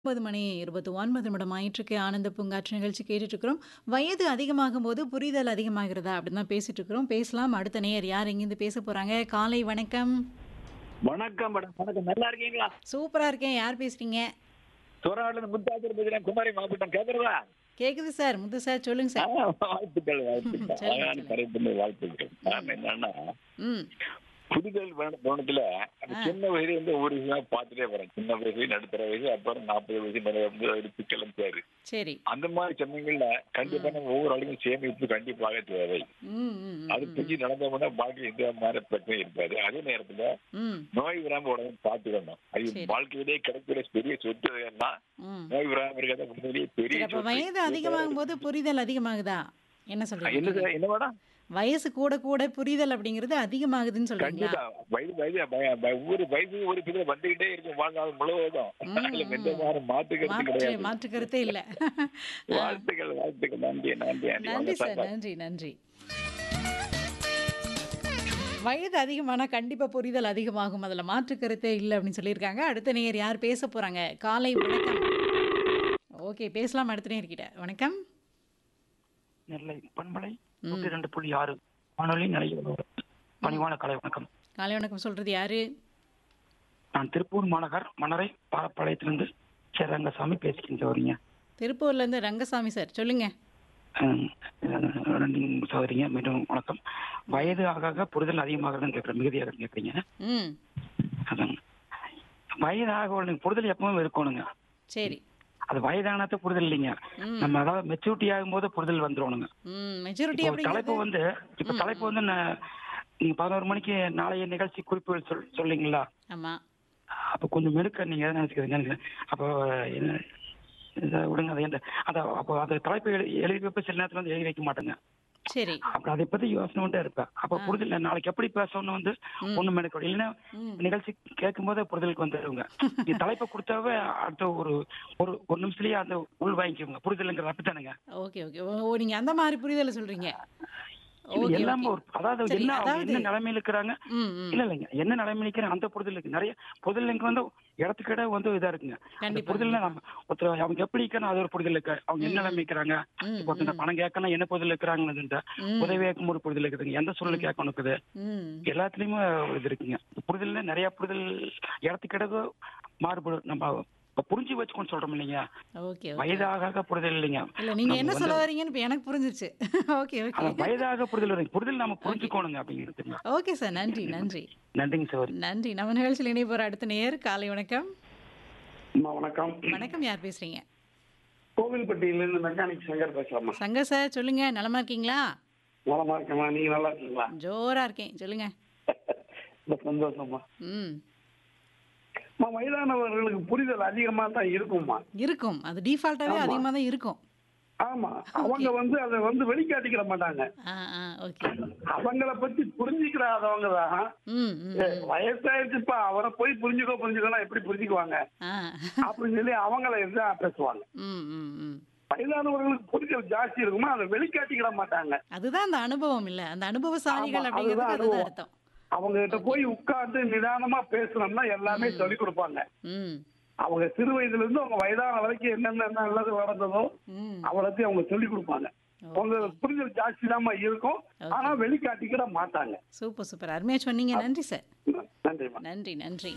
9 மணி 29 நிமிடம் ஆயிட்டிருக்கு. ஆனந்த பூங்காற்று நிகழ்ச்சி கேட்டுட்டு இருக்கிறோம். வயது அதிகமாகும்போது புரிதல் அதிகமாகிறதா? அப்படின்னு தான் பேசிட்டு இருக்கிறோம். பேசலாம். அடுத்த நேயர் யார் எங்கேருந்து பேச போறாங்க? காலை வணக்கம். வணக்கம் மேடம் வணக்கம் நல்லா இருக்கீங்களா சூப்பரா இருக்கேன். யார் பேசுறீங்க? துறாடுல முத்தாஜர் பேசுறேன் குமாரி மாவட்டம் கேக்குறதா கேக்குது சார். முத்து சார் சொல்லுங்க சார். வாழ்த்துக்கள் வாழ்த்துக்கள் சொல்லுங்க, அழகான சொல்லுங்க. கருத்து வாழ்த்துக்கள் நாம என்னன்னா ம். புரிதல் வேணத்துல அந்த ஆ. சின்ன வயசுல இருந்து ஒவ்வொரு விஷயமா பார்த்துட்டே வரேன் சின்ன வயசு நடுத்தர வயசு அப்புறம் நாற்பது வயசு மேல வந்து எடுத்து கிளம்பிச்சாரு சரி. அந்த மாதிரி சமயங்கள்ல கண்டிப்பா நம்ம ஒவ்வொரு ஆளுக்கும் சேமிப்பு கண்டிப்பாக தேவை ம், ம், அது ம், புரிஞ்சு நடந்தோம்னா பாக்கி எந்த மாதிரி பிரச்சனையும் இருக்காது அதே நேரத்துல ம், நோய் வராம உடனே பார்த்துக்கணும் அது சரி. வாழ்க்கையிலே கிடைக்கிற பெரிய சொத்து என்ன ம். நோய் வராம இருக்கிறத உண்மையிலேயே பெரிய சரி அப்ப சொத்து. வயது அதிகமாகும் போது புரிதல் அதிகமாகுதா? என்ன என்ன சொல்றீங்க? சார், என்ன மேடம் வயசு கூட கூட புரிதல் அப்படிங்கிறது அதிகமாகுதுன்னு சொல்றீங்களா? கண்டிப்பா வயது வயது பய- பய- ஒவ்வொரு வயது ஒரு பிள்ளை வந்துகிட்டே இருக்கும் வாழ்நாள் முழுவதும் ம், அதுல எந்த ம். மாதிரி மாற்றுக்கிறது மாற்று கிடையாது மாற்று கருத்தே இல்ல. ஆ. வாழ்த்துக்கள் வாழ்த்துக்கள் நன்றி நன்றி நன்றி நன்றி வாங்க சார் சார் நன்றி நன்றி வயது அதிகமானா கண்டிப்பா புரிதல் அதிகமாகும் அதுல மாற்று கருத்தே இல்லை அப்படின்னு சொல்லியிருக்காங்க அடுத்த நேயர் யார் பேச போறாங்க காலை வணக்கம் ஓகே பேசலாம் அடுத்த நேயர் கிட்ட வணக்கம் நெல்லை பண்பலை ம். நூற்றி ரெண்டு புள்ளி ஆறு வானொலி நிலைய பணிவான கலை வணக்கம் காலை வணக்கம் சொல்றது யாரு நான் திருப்பூர் மாநகர் மணரை பாலப்பாளையத்திலிருந்து சே ரங்கசாமி பேசிக்கிட்டு வரீங்க திருப்பூர்ல இருந்து ரங்கசாமி சார் சொல்லுங்க அஹ், அஹ், ரெண்டு சகோதரிங்க மீண்டும் வணக்கம் வயது ஆக ஆக புரிதல் அதிகமாகிறதுன்னு கேட்குறேன் மிகுதியாக கேட்குறீங்க ம் அதாங்க வயது ஆக உடனே புரிதல் எப்பவும் இருக்கணுங்க சரி அது வயதானத புரிதல் இல்லைங்க ம் நம்ம அதாவது மெச்சூரிட்டி ஆகும்போது புரிதல் வந்துடணுங்க ம் மெச்சூரிட்டி இப்போ தலைப்பு அப்படிங்கிறது வந்து இப்ப ம், தலைப்பு வந்து நான் நீங்க பதினோரு மணிக்கு நாளைய நிகழ்ச்சி குறிப்புகள் சொல் சொல்லிங்களா ஆமா அப்ப கொஞ்சம் மெடுக்க நீங்க எதை நினைச்சுக்கிறீங்க அப்போ என்ன இதை விடுங்க அதை என்ன அதை அப்போ அந்த தலைப்பு எழு எழுதி வைப்ப சில நேரத்துல வந்து எழுதி வைக்க மாட்டேங்க சரி அப்புறம் அதை பத்தி யோசனை பண்ணிட்டே இருப்பேன் அப்போ ஆ. புரிதல் நாளைக்கு எப்படி பேசணும்னு வந்து ம் ஒண்ணும் மெடுக்க இல்லைன்னா ம் நிகழ்ச்சி கேட்கும் போதே புரிதலுக்கு வந்துடுங்க நீ தலைப்பை கொடுத்தாவே அடுத்த ஒரு ஒரு ஒரு நிமிஷத்துலயே அந்த உள் வாங்கிக்கோங்க புரிதலுங்கிற அப்படித்தானுங்க ஓகே ஓகே ஓ நீங்க அந்த மாதிரி புரிதலை சொல்றீங்க இது ஓகே எல்லாமே ஓகே ஒரு அதாவது சரி என்ன அவங்க அதாவது என்ன நிலைமையில இருக்கிறாங்க ம் ம் இல்ல இல்லைங்க என்ன நிலைமையில இருக்கிறாங்க அந்த புரிதல் இருக்கு நிறைய புரிதல் இங்க வந்து இடத்துக்கு இடம் வந்து இதா இருக்குங்க அந்த கண்டிப்பா புரிதல்ல கண்டிப்பா நம்ம ஒருத்தர் அவங்க எப்படி இருக்கணும் அது ஒரு புரிதல் இருக்கு அவங்க என்ன ம் நிலைமை இருக்கிறாங்க ம் இப்போ ஒருத்தர் ம் பணம் கேட்கணும் என்ன புரிதல் இருக்கிறாங்க ம் உதவி கேட்கும் ஒரு புரிதல் இருக்குதுங்க எந்த சூழ்நிலை ம் கேட்கணும் இருக்குது ம் எல்லாத்துலயுமே ஒரு இது இருக்குங்க புரிதல்ல நிறைய புரிதல் இடத்துக்கு இடம் மாறுபடும் நம்ம இப்ப புரிஞ்சு வச்சுக்கோன்னு சொல்றோம் இல்லைங்க ஓகே ஓகே வயதாக ஆக புரிதல் இல்லைங்க இல்ல நீங்க நம்ம என்ன வந்து சொல்ல வரீங்கன்னு இப்ப எனக்கு புரிஞ்சிருச்சு ஓகே ஓகே அந்த வயதாக புரிதல் வருங்க புரிதல் நம்ம ஓகே புரிஞ்சுக்கோணுங்க அப்படிங்கிறதுங்க ஓகே சார் நன்றி நன்றி நன்றிங்க சார் நன்றி நம்ம நிகழ்ச்சியில் இணைய போற அடுத்த நேயர் காலை வணக்கம் அம்மா வணக்கம் வணக்கம் யார் பேசுறீங்க கோவில்பட்டியிலேருந்து மெக்கானிக் சங்கர் பேசுறேம்மா சங்கர் சார் சொல்லுங்க நலமா இருக்கீங்களா நலமா இருக்கேம்மா நீங்க நல்லா இருக்கீங்களா ஜோரா இருக்கேன் சொல்லுங்க ரொம்ப சந்தோஷம்மா ம் அம்மா வயதானவர்களுக்கு புரிதல் அதிகமா தான் இருக்கும்மா இருக்கும் அது டிஃபால்ட்டாவே ஆமா அதிகமா தான் இருக்கும் ஆமா ஓகே அவங்க வந்து அதை வந்து வெளிக்காட்டிக்கிற மாட்டாங்க ஆ ஆ ஓகே அவங்கள பத்தி புரிஞ்சுக்கிறாதவங்க தான் ம் ம் "ஏ, ம் வயசாயிருச்சுப்பா அவரை போய் புரிஞ்சுக்கோ புரிஞ்சுக்கோனா எப்படி புரிஞ்சுக்குவாங்க ஆ அப்படின்னு சொல்லி அவங்கள இதுதான் பேசுவாங்க ம் ம் ம் வயதானவர்களுக்கு புரிதல் ஜாஸ்தி இருக்குமா அதை வெளிக்காட்டிக்கிற மாட்டாங்க அதுதான் அந்த அனுபவம் இல்ல அந்த ஆமா அனுபவசாலிகள் அப்படிங்கிறதுக்கு அதுதான் அதுதான் அனுபவம் அர்த்தம் அவங்க கிட்ட ஓகே போய் உட்கார்ந்து நிதானமா பேசணும்னா எல்லாமே ம் சொல்லி கொடுப்பாங்க ம் அவங்க சிறு வயதுல இருந்து அவங்க வயதான வரைக்கும் என்னென்ன நல்லது நடந்ததோ ம் அவ்வளோத்தையும் அவங்க சொல்லி கொடுப்பாங்க அவங்க ஓகே புரிதல் ஜாஸ்தி தாம்மா இருக்கும் ஆனா ஓகே வெளிக்காட்டிக்கிட மாட்டாங்க சூப்பர் சூப்பர் அருமையா சொன்னீங்க அப்- நன்றி சார் நன்றிம்மா நன்றி நன்றி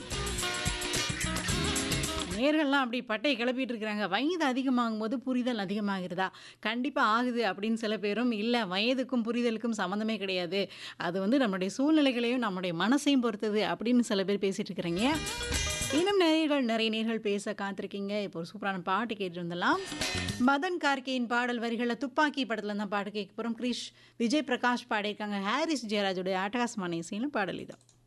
நேர்கள்லாம் அப்படி பட்டையை கிளப்பிட்டு இருக்கிறாங்க வயது அதிகமாகும் போது புரிதல் அதிகமாகிறதா கண்டிப்பாக ஆகுது அப்படின்னு சில பேரும் இல்லை வயதுக்கும் புரிதலுக்கும் சம்மந்தமே கிடையாது அது வந்து நம்மளுடைய சூழ்நிலைகளையும் நம்முடைய மனசையும் பொறுத்தது அப்படின்னு சில பேர் பேசிட்டு இருக்கிறீங்க இன்னும் நேர்கள் நிறைய நேர்கள் பேச காத்திருக்கீங்க இப்போ ஒரு சூப்பரான பாட்டு கேட்டு வந்துடலாம் மதன் கார்கேயின் பாடல் வரிகளில் துப்பாக்கி படத்தில் தான் பாட்டு கேட்க போகிறோம் கிரிஷ் விஜய் பிரகாஷ் பாடியிருக்காங்க ஹாரிஸ் ஜெயராஜுடைய அட்டகாசமான இசையிலும் பாடல் இதோ